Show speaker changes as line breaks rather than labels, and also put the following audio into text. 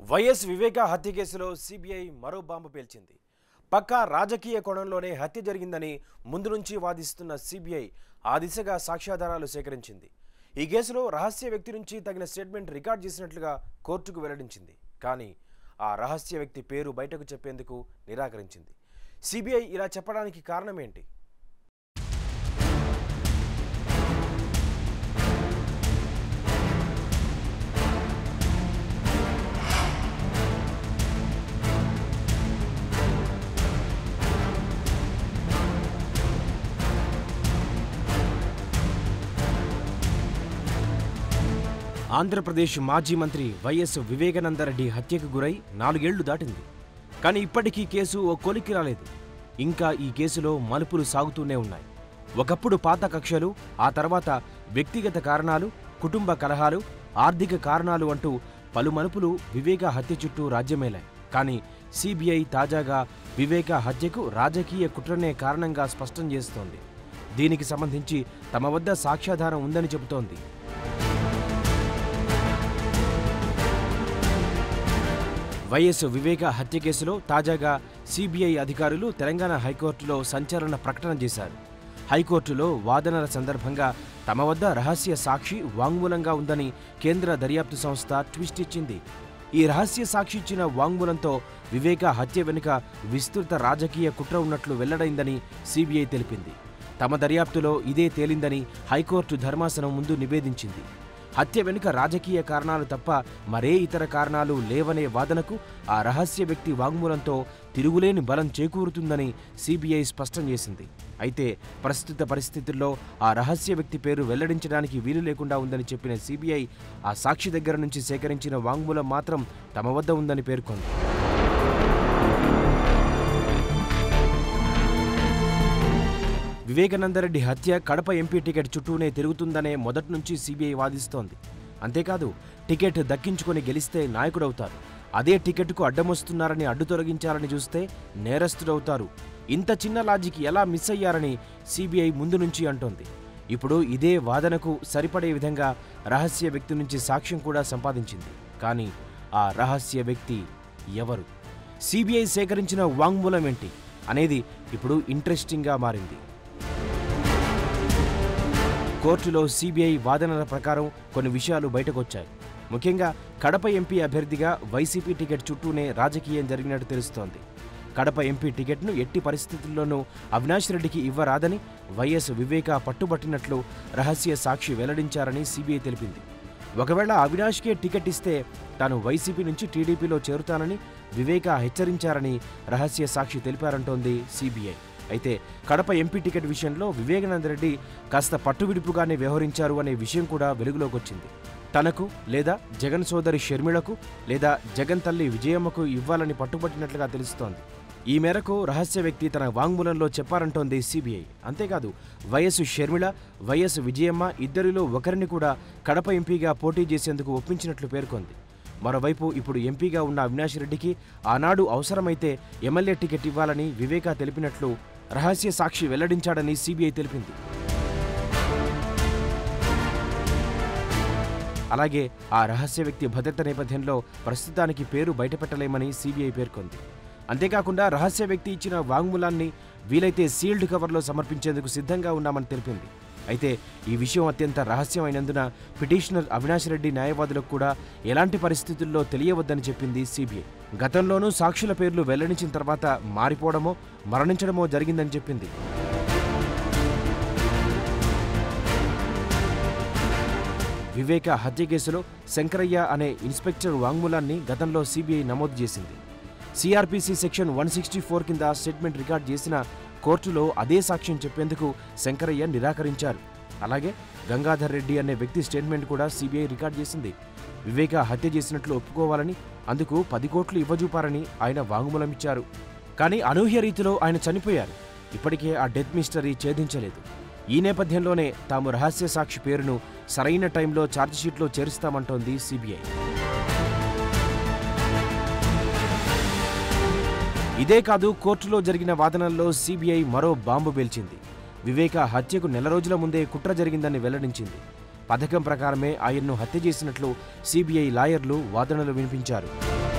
YS వివేక హత్య కేసులో CBI మరో బాంబు పేల్చింది పక్కా రాజకీయ కోణంలోనే హత్య జరిగిందని ముందు నుంచి వాదిస్తున్న సిబిఐ ఆ దిశగా సాక్ష్యాధారాలు సేకరించింది ఈ కేసులో రహస్య వ్యక్తి నుంచి తగిన స్టేట్మెంట్ రికార్డ్ చేసినట్లుగా కోర్టుకు వెల్లడించింది కానీ ఆ రహస్య వ్యక్తి పేరు బయటకు చెప్పేందుకు నిరాకరించింది సిబిఐ ఇలా చెప్పడానికి కారణం ఏంటి ఆంధ్రప్రదేశ్ మాజీ మంత్రి వైఎస్ వివేకానందరెడ్డి హత్యకు గురై నాలుగేళ్లు దాటింది కానీ ఇప్పటికీ కేసు ఓ కొలిక్కి రాలేదు ఇంకా ఈ కేసులో మలుపులు సాగుతూనే ఉన్నాయి ఒకప్పుడు పాత కక్షలు ఆ తర్వాత వ్యక్తిగత కారణాలు కుటుంబ కలహాలు ఆర్థిక కారణాలు అంటూ పలు మలుపులు వివేక హత్య చుట్టూ రాజ్యమేలాయి కానీ సిబిఐ తాజాగా వివేక హత్యకు రాజకీయ కుట్రనే కారణంగా స్పష్టం చేస్తోంది దీనికి సంబంధించి తమ వద్ద సాక్ష్యాధారం ఉందని చెబుతోంది వైఎస్ వివేక హత్య కేసులో తాజాగా సిబిఐ అధికారులు తెలంగాణ హైకోర్టులో సంచలన ప్రకటన చేశారు హైకోర్టులో వాదనల సందర్భంగా తమ వద్ద రహస్య సాక్షి వాంగ్మూలంగా ఉందని కేంద్ర దర్యాప్తు సంస్థ ట్విస్ట్ ఇచ్చింది ఈ రహస్య సాక్షి ఇచ్చిన వాంగ్మూలంతో వివేక హత్య వెనుక విస్తృత రాజకీయ కుట్ర ఉన్నట్లు వెల్లడైందని సిబిఐ తెలిపింది తమ దర్యాప్తులో ఇదే తేలిందని హైకోర్టు ధర్మాసనం ముందు నివేదించింది హత్య వెనుక రాజకీయ కారణాలు తప్ప మరే ఇతర కారణాలు లేవనే వాదనకు ఆ రహస్య వ్యక్తి వాంగ్మూలంతో తిరుగులేని బలం చేకూరుతుందని సిబిఐ స్పష్టం చేసింది అయితే ప్రస్తుత పరిస్థితుల్లో ఆ రహస్య వ్యక్తి పేరు వెల్లడించడానికి వీలు లేకుండా ఉందని చెప్పిన సిబిఐ ఆ సాక్షి దగ్గర నుంచి సేకరించిన వాంగ్మూలం మాత్రం తమ వద్ద ఉందని పేర్కొంది వివేకానందరెడ్డి హత్య కడప ఎంపీ టికెట్ చుట్టూనే తిరుగుతుందనే మొదటి నుంచి సిబిఐ వాదిస్తోంది అంతేకాదు టికెట్ దక్కించుకొని గెలిస్తే నాయకుడవుతారు అదే టికెట్కు అడ్డమొస్తున్నారని అడ్డు తొలగించాలని చూస్తే నేరస్తుడవుతారు ఇంత చిన్న లాజిక్ ఎలా మిస్ అయ్యారని సిబిఐ ముందు నుంచి అంటోంది ఇప్పుడు ఇదే వాదనకు సరిపడే విధంగా రహస్య వ్యక్తి నుంచి సాక్ష్యం కూడా సంపాదించింది కానీ ఆ రహస్య వ్యక్తి ఎవరు సిబిఐ సేకరించిన వాంగ్మూలం ఏంటి అనేది ఇప్పుడు ఇంట్రెస్టింగ్గా మారింది కోర్టులో సిబిఐ వాదనల ప్రకారం కొన్ని విషయాలు బయటకొచ్చాయి ముఖ్యంగా కడప ఎంపీ అభ్యర్థిగా వైసీపీ టికెట్ చుట్టూనే రాజకీయం జరిగినట్టు తెలుస్తోంది కడప ఎంపీ టికెట్ను ఎట్టి పరిస్థితుల్లోనూ అవినాష్ రెడ్డికి ఇవ్వరాదని వైఎస్ వివేక పట్టుబట్టినట్లు రహస్య సాక్షి వెల్లడించారని సిబిఐ తెలిపింది ఒకవేళ అవినాష్కే టికెట్ ఇస్తే తాను వైసీపీ నుంచి టీడీపీలో చేరుతానని వివేక హెచ్చరించారని రహస్య సాక్షి తెలిపారంటోంది సిబిఐ అయితే కడప ఎంపీ టికెట్ విషయంలో వివేకానంద రెడ్డి కాస్త పట్టువిడుపుగానే వ్యవహరించారు అనే విషయం కూడా వెలుగులోకి వచ్చింది తనకు లేదా జగన్ సోదరి షర్మిళకు లేదా జగన్ తల్లి విజయమ్మకు ఇవ్వాలని పట్టుబట్టినట్లుగా తెలుస్తోంది ఈ మేరకు రహస్య వ్యక్తి తన వాంగ్మూలంలో చెప్పారంటోంది సిబిఐ అంతేకాదు వైఎస్ షర్మిళ వైఎస్ విజయమ్మ ఇద్దరిలో ఒకరిని కూడా కడప ఎంపీగా పోటీ చేసేందుకు ఒప్పించినట్లు పేర్కొంది మరోవైపు ఇప్పుడు ఎంపీగా ఉన్న అవినాష్ రెడ్డికి ఆనాడు అవసరమైతే ఎమ్మెల్యే టికెట్ ఇవ్వాలని వివేక తెలిపినట్లు రహస్య సాక్షి వెల్లడించాడని సిబిఐ తెలిపింది అలాగే ఆ రహస్య వ్యక్తి భద్రత నేపథ్యంలో ప్రస్తుతానికి పేరు బయటపెట్టలేమని సిబిఐ పేర్కొంది అంతేకాకుండా రహస్య వ్యక్తి ఇచ్చిన వాంగ్మూలాన్ని వీలైతే సీల్డ్ కవర్లో సమర్పించేందుకు సిద్ధంగా ఉన్నామని తెలిపింది అయితే ఈ విషయం అత్యంత రహస్యమైనందున పిటిషనర్ అవినాష్ రెడ్డి న్యాయవాదులకు కూడా ఎలాంటి పరిస్థితుల్లో తెలియవద్దని చెప్పింది సిబిఐ గతంలోనూ సాక్షుల పేర్లు వెల్లడించిన తర్వాత మారిపోవడమో మరణించడమో జరిగిందని చెప్పింది వివేక హత్య కేసులో శంకరయ్య అనే ఇన్స్పెక్టర్ వాంగ్మూలాన్ని గతంలో సిబిఐ నమోదు చేసింది CRPC section one sixty four కింద స్టేట్మెంట్ రికార్డ్ చేసిన కోర్టులో అదే సాక్ష్యం చెప్పేందుకు శంకరయ్య నిరాకరించారు అలాగే గంగాధర్ రెడ్డి అనే వ్యక్తి స్టేట్మెంట్ కూడా సిబిఐ రికార్డ్ చేసింది వివేక హత్య చేసినట్లు ఒప్పుకోవాలని అందుకు పది కోట్లు ఇవ్వజూపారని ఆయన వాంగ్మూలం ఇచ్చారు కానీ అనూహ్య రీతిలో ఆయన చనిపోయారు ఇప్పటికే ఆ డెత్ మిస్టరీ ఛేదించలేదు ఈ నేపథ్యంలోనే తాము రహస్య సాక్షి పేరును సరైన టైంలో ఛార్జిషీట్లో చేరుస్తామంటోంది సిబిఐ ఇదే కాదు కోర్టులో జరిగిన వాదనల్లో సిబిఐ మరో బాంబు పేల్చింది వివేక హత్యకు నెల రోజుల ముందే కుట్ర జరిగిందని వెల్లడించింది పథకం ప్రకారమే ఆయన్ను హత్య చేసినట్లు సిబిఐ లాయర్లు వాదనలు వినిపించారు